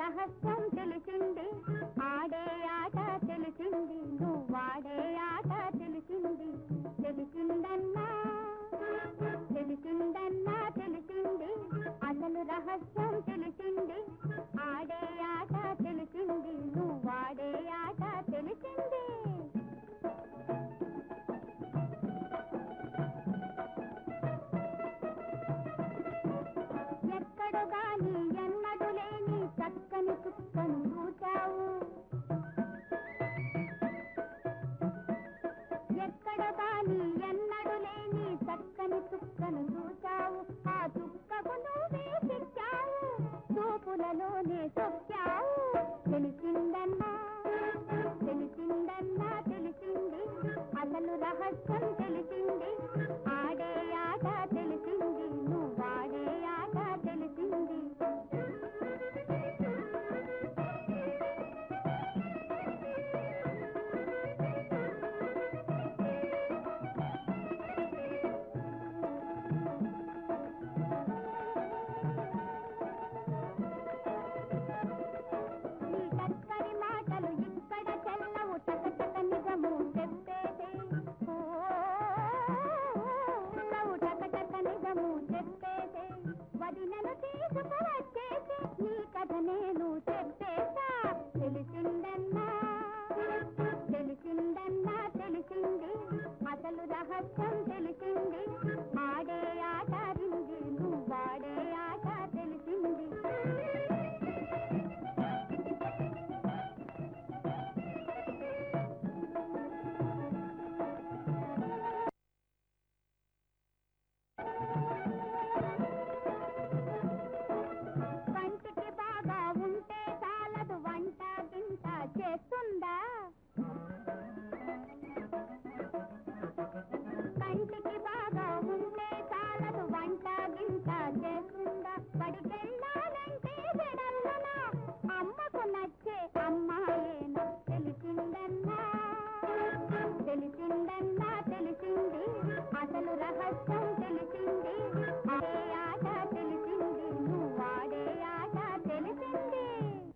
రహస్యం తెలిసింది ఆడే ఆట తెలిసింది నువ్వాడే ఆట తెలిసింది తెలిసిందన్నా తెలిసిందన్నా తెలిసింది అసలు రహస్యం తెలిసింది ఆడే ఆట తెలిసింది నువ్వాడే ఆట తెలిసింది ఎక్కడు గాని ఎన్నడు లేని చక్కని చుక్కను చూచావు ఎక్కడ గాని ఎన్నడు లేని చక్కని చుక్కను చూచావు ఆ చుక్కకు నువ్వే చిక్కావు చూపులలోనే సొక్కావు తెలిసిందన్నా తెలిసిందన్నా తెలిసింది అసలు రహస్యం తెలిసింది ఆడే ఆట తెలిసింది నువ్వాడే ఆట తెలిసింది నీ చక్కని మాటలు ఇక్కడ చెల్లవు చకచక నిజము చెప్పేదే ఓ, చెల్లవు చకచక నిజము చెప్పేదే వదినను తీసుకువచ్చేసి నీ కథ నేను చెప్పేసా తెలిసిందన్నా తెలిసిందన్నా తెలిసింది అసలు రహస్యం తెలిసింది ఆడే ఆట రింది నువ్వాడే ఆట తెలిసింది కంటికి బాగా ఉంటే చాలదు వంట గింట చేస్తుందా కంటికి బాగా ఉంటే చాలదు వంట గింట చేస్తుందా బడికెళ్ళాలంటే జడల్లనా అమ్మకు నచ్చే అమ్మాయేనా తెలిసిందన్నా తెలిసిందన్నా తెలిసింది అసలు రహస్యం